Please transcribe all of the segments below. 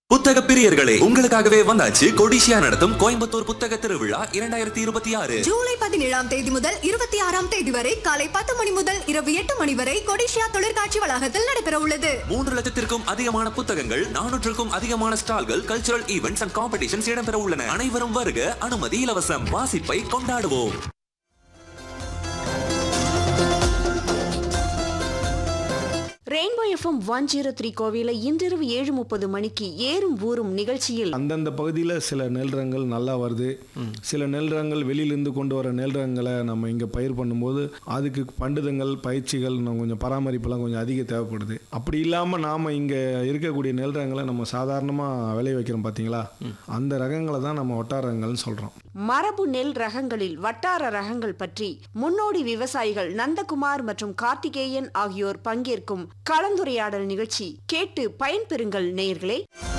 புத்தக பிரியர்களே உங்களுக்காகவே வந்தாச்சு கொடிசியா நடத்தும் கோயம்புத்தூர் புத்தக திருவிழா இரண்டாயிரத்தி இருபத்தி ஆறு ஜூலை பதினேழாம் தேதி முதல் இருபத்தி ஆறாம் தேதி வரை காலை பத்து மணி முதல் இரவு எட்டு மணி வரை கொடிஷியா தொழிற்காட்சி வளாகத்தில் நடைபெற உள்ளது மூன்று லட்சத்திற்கும் அதிகமான புத்தகங்கள் நானூற்றுக்கும் அதிகமான ஸ்டால்கள் கல்ச்சுரல் ஈவெண்ட்ஸ் அண்ட் காம்படிஷன்ஸ் இடம்பெற உள்ளன அனைவரும் வருக அனுமதி இலவசம் வாசிப்பை கொண்டாடுவோம் Rainbow FM one zero three கோவில இன்றிரவு ஏழு முப்பது மணிக்கு ஏறும் ஊறும் நிகழ்ச்சியில் அந்தந்த பகுதியில் சில நெல் ரகங்கள் நல்லா வருது சில நெல் ரகங்கள் வெளியிலேருந்து கொண்டு வர நெல் ரகங்களை நம்ம இங்கே பயிர் பண்ணும்போது அதுக்கு பண்டுதங்கள் பயிற்சிகள் இன்னும் கொஞ்சம் பராமரிப்பெல்லாம் கொஞ்சம் அதிக தேவைப்படுது அப்படி இல்லாமல் நாம் இங்கே இருக்கக்கூடிய நெல் ரகங்களை நம்ம சாதாரணமாக விளை வைக்கிறோம் பார்த்தீங்களா அந்த ரகங்களை தான் நம்ம ஒட்டார ரகங்கள்னு சொல்கிறோம் மரபு நெல் ரகங்களில் வட்டார ரகங்கள் பற்றி முன்னோடி விவசாயிகள் நந்தகுமார் மற்றும் கார்த்திகேயன் ஆகியோர் பங்கேற்கும் கலந்துரையாடல் நிகழ்ச்சி கேட்டு பயன்பெறுங்கள் நேயர்களே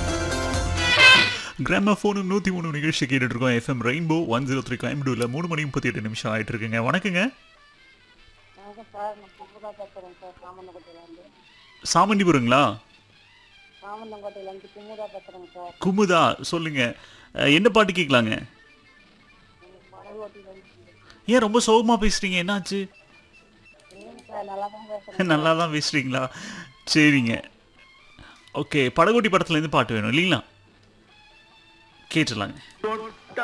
கிராமஃபோனும் நூற்றி மூணு நிகழ்ச்சி கேட்டுட்டு இருக்கோம் FM Rainbow one zero three கோயம்புத்தூரில் மூணு மணி முப்பத்தி எட்டு நிமிஷம் ஆயிட்டு இருக்குங்க வணக்கங்க வணக்கம் சார் நான் புதுதாக பேசுகிறேன் சார் சாமந்தங்கோட்டையிலேருந்து சாமண்டிபுரங்களா சாமந்தங்கோட்டையிலேருந்து குமுதா பேசுகிறேங்க சார் குமுதா சொல்லுங்க அஹ், என்ன பாட்டு கேட்கலாங்க ஏன் ரொம்ப சோகமா பேசுறீங்க என்னாச்சு இல்லைங்க சார் நல்லா தான் பேசுகிறேன் நல்லா தான் பேசுறீங்களா சரிங்க ஓகே படகோட்டி படத்துல இருந்து பாட்டு வேணும் இல்லைங்களா கேட்டுடலாங்க